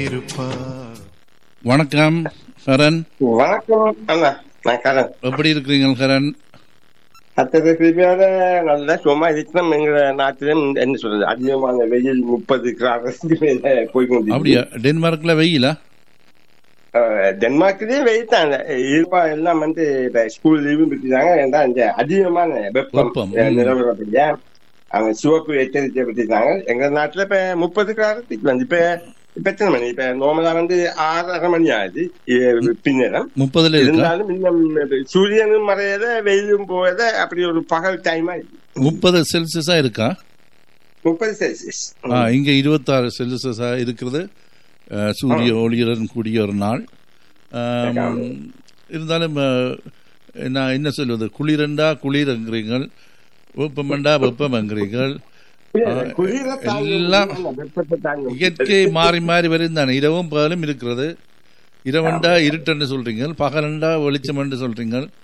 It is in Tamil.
இருப்பார் வணக்கம் ஹரன் வணக்கம் அண்ணா நான் கரண் எப்படி இருக்கிறீங்க ஹரன் அத்தனை கிருமியோட நல்ல சும்மா இருக்கணும் எங்க நாட்டிலும் என்ன சொல்றது அதிகமான வெயில் முப்பது கிராமத்துக்கு மேல போய் அப்படியா டென்மார்க்ல வெயிலா டென்மார்க்லயும் வெயில் தான் இருப்பா எல்லாம் வந்து இப்ப ஸ்கூல் லீவு விட்டுட்டாங்க ஏன்னா இந்த அதிகமான வெப்பம் வெப்பம், அஹ், ம். நிலவரப்படியா அவங்க சிவப்பு எச்சரிக்கை விட்டுட்டாங்க எங்க நாட்டுல இப்ப முப்பது கிராமத்துக்கு வந்து இப்ப இப்ப எத்தனை மணி இப்ப நார்மலா வந்து ஆறரை மணி ஆகுது இ- பின்னேரம் முப்பதுல இருக்கா இருந்தாலும் இன்னும் சூரியனும் மறையத வெயிலும் போயத அப்படி ஒரு பகல் டைமா முப்பது செல்சியஸா இருக்கா முப்பது செல்சியஸ் ஆ, இங்க இருபத்தாறு செல்சியஸா இருக்கிறது அஹ், சூரிய ஒளியுடன் கூடிய ஒரு நாள் ஆம், இருந்தாலும் அஹ், நான் என்ன சொல்வது குளிரண்டா குளிரங்கிறீங்கள் வெப்பமண்டா வெப்பமங்கிறீர்கள் குளிர தாங்க எல்லாம் முடியல, வெப்பத்தை தாங்க முடியல. இயற்கை மாறி மாறி வரும் தானே இரவும் பகலும் இருக்கிறது இரவண்டா இருட்டுன்னு சொல்றீங்க பகலண்டா வெளிச்சம் சொல்றீங்க